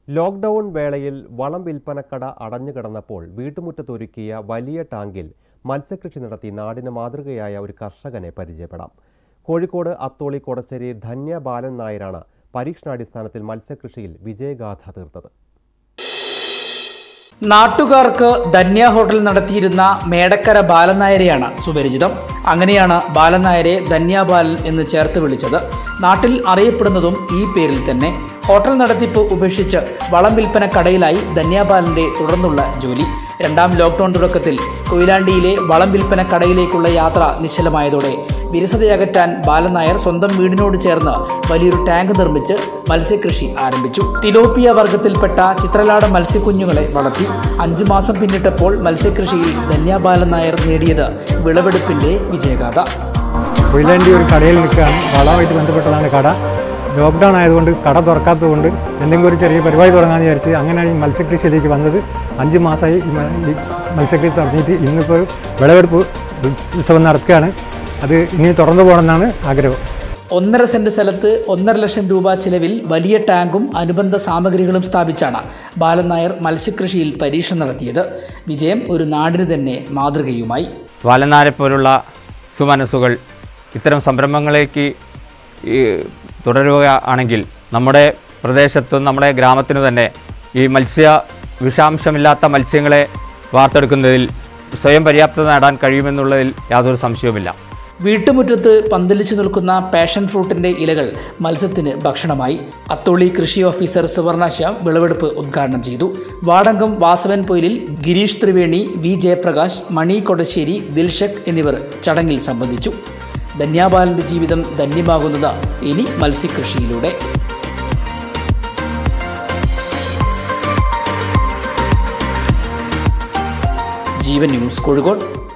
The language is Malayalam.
ലോക്ക്ഡൌൺ വേളയിൽ വളം വിൽപ്പനക്കട അടഞ്ഞുകിടന്നപ്പോൾ വീട്ടുമുറ്റത്തൊരുക്കിയ വലിയ ടാങ്കിൽ മത്സ്യകൃഷി നടത്തി നാടിന് മാതൃകയായ ഒരു കർഷകനെ പരിചയപ്പെടാം കോഴിക്കോട് അത്തോളി കൊടശ്ശേരി ധന്യ ബാലൻ നായരാണ് പരീക്ഷണാടിസ്ഥാനത്തിൽ മത്സ്യകൃഷിയിൽ വിജയഗാഥ തീർത്തത് നാട്ടുകാർക്ക് ധന്യ ഹോട്ടൽ നടത്തിയിരുന്ന മേടക്കര ബാലൻ നായരെയാണ് സുപരിചിതം അങ്ങനെയാണ് ബാലൻ നായരെ ധന്യ ബാലൻ എന്ന് ചേർത്ത് വിളിച്ചത് നാട്ടിൽ അറിയപ്പെടുന്നതും ഈ പേരിൽ തന്നെ ഹോട്ടൽ നടത്തിപ്പ് ഉപേക്ഷിച്ച് വളം വിൽപ്പന കടയിലായി ധന്യാബാലന്റെ തുടർന്നുള്ള ജോലി രണ്ടാം ലോക്ക്ഡൌൺ തുടക്കത്തിൽ കൊയിലാണ്ടിയിലെ വളം വിൽപ്പന കടയിലേക്കുള്ള യാത്ര നിശ്ചലമായതോടെ വിരസതയകറ്റാൻ ബാലൻ നായർ സ്വന്തം വീടിനോട് ചേർന്ന് വലിയൊരു ടാങ്ക് നിർമ്മിച്ച് മത്സ്യകൃഷി ആരംഭിച്ചു തിലോപ്പിയ വർഗത്തിൽപ്പെട്ട ചിത്രലാട മത്സ്യക്കുഞ്ഞുങ്ങളെ വളർത്തി അഞ്ചു മാസം പിന്നിട്ടപ്പോൾ മത്സ്യകൃഷിയിൽ ധന്യാബാലൻ നായർ നേടിയത് വിളവെടുപ്പിന്റെ വിജയഗാഥ കൊയിലാണ്ടി ഒരു കടയിൽ നിൽക്കുകയാണ് വളവുമായിട്ട് ബന്ധപ്പെട്ടതാണ് കട ലോക്ക്ഡൗൺ ആയതുകൊണ്ട് കട തുറക്കാത്തതുകൊണ്ട് എന്തെങ്കിലും ഒരു ചെറിയ പരിപാടി തുടങ്ങാമെന്ന് വിചാരിച്ച് അങ്ങനെയാണ് ഈ മത്സ്യകൃഷിയിലേക്ക് വന്നത് അഞ്ച് മാസമായി ഈ മ- ഈ മത്സ്യകൃഷി നടത്തിയിട്ട് ഇന്നിപ്പോൾ വിളവെടുപ്പ് ഉത്സവം നടക്കുകയാണ് അത് ഇനി തുടർന്നു പോകണമെന്നാണ് ആഗ്രഹം ഒന്നര സെന്റ് സ്ഥലത്ത് ഒന്നര ലക്ഷം രൂപ ചിലവിൽ വലിയ ടാങ്കും അനുബന്ധ സാമഗ്രികളും സ്ഥാപിച്ചാണ് ബാലൻ നായർ മത്സ്യകൃഷിയിൽ പരീക്ഷ നടത്തിയത് വിജയം ഒരു നാടിന് തന്നെ മാതൃകയുമായി ബാലനാരെ പോലുള്ള സുമനസ്സുകൾ ഇത്തരം സംരംഭങ്ങളിലേക്ക് ഈ തുടരുക ആണെങ്കിൽ നമ്മുടെ പ്രദേശത്തും നമ്മുടെ ഗ്രാമത്തിനു തന്നെ ഈ മത്സ്യ വിഷാംശമില്ലാത്ത മത്സ്യങ്ങളെ വാർത്തെടുക്കുന്നതിൽ സ്വയം പര്യാപ്തത നേടാൻ കഴിയുമെന്നുള്ളതിൽ യാതൊരു സംശയവുമില്ല വീട്ടുമുറ്റത്ത് പന്തലിച്ചു നിൽക്കുന്ന പാഷൻ ഫ്രൂട്ടിന്റെ ഇലകൾ മത്സ്യത്തിന് ഭക്ഷണമായി അത്തോളി കൃഷി ഓഫീസർ സുവർണ ശ്യാം വിളവെടുപ്പ് ഉദ്ഘാടനം ചെയ്തു വാടങ്കം വാസവൻ പൊയിലിൽ ഗിരീഷ് ത്രിവേണി വി ജയപ്രകാശ് മണി കൊടശ്ശേരി ദിൽഷക് എന്നിവർ ചടങ്ങിൽ സംബന്ധിച്ചു ധന്യാബാലന്റെ ജീവിതം ധന്യമാകുന്നത് ഇനി മത്സ്യകൃഷിയിലൂടെ ജീവൻ ന്യൂസ് കോഴിക്കോട്